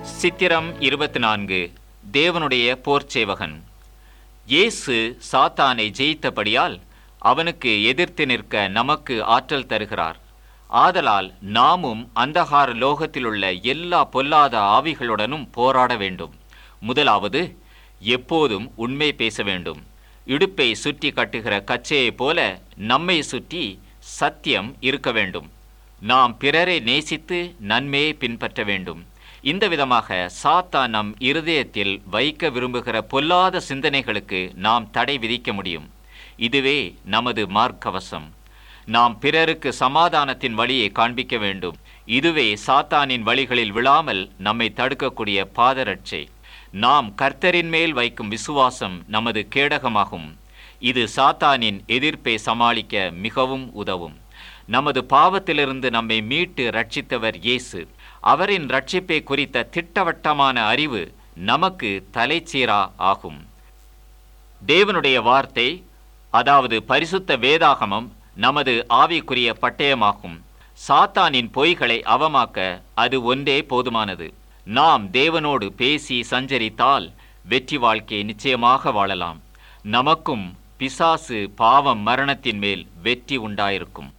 சித்திரம் இருபத்தி நான்கு தேவனுடைய போர்ச்சேவகன் இயேசு சாத்தானை ஜெயித்தபடியால் அவனுக்கு எதிர்த்து நிற்க நமக்கு ஆற்றல் தருகிறார் ஆதலால் நாமும் அந்தகார லோகத்திலுள்ள எல்லா பொல்லாத ஆவிகளுடனும் போராட வேண்டும் முதலாவது எப்போதும் உண்மை பேச வேண்டும் இடுப்பை சுற்றி கட்டுகிற கச்சையைப் போல நம்மை சுற்றி சத்தியம் இருக்க வேண்டும் நாம் பிறரை நேசித்து நன்மையை பின்பற்ற வேண்டும் இந்த விதமாக சாத்தா நம் இருதயத்தில் வைக்க விரும்புகிற பொல்லாத சிந்தனைகளுக்கு நாம் தடை விதிக்க முடியும் இதுவே நமது மார்க்கவசம் நாம் பிறருக்கு சமாதானத்தின் வழியை காண்பிக்க வேண்டும் இதுவே சாத்தானின் வழிகளில் விழாமல் நம்மை தடுக்கக்கூடிய பாதரட்சை நாம் கர்த்தரின் மேல் வைக்கும் விசுவாசம் நமது கேடகமாகும் இது சாத்தானின் எதிர்ப்பை சமாளிக்க மிகவும் உதவும் நமது பாவத்திலிருந்து நம்மை மீட்டு ரட்சித்தவர் இயேசு அவரின் ரட்சிப்பை குறித்த திட்டவட்டமான அறிவு நமக்கு தலைச்சீரா ஆகும் தேவனுடைய வார்த்தை அதாவது பரிசுத்த வேதாகமம் நமது ஆவிக்குரிய பட்டயமாகும் சாத்தானின் பொய்களை அவமாக்க அது ஒன்றே போதுமானது நாம் தேவனோடு பேசி சஞ்சரித்தால் வெற்றி வாழ்க்கையை நிச்சயமாக வாழலாம் நமக்கும் பிசாசு பாவம் மரணத்தின் மேல் வெற்றி உண்டாயிருக்கும்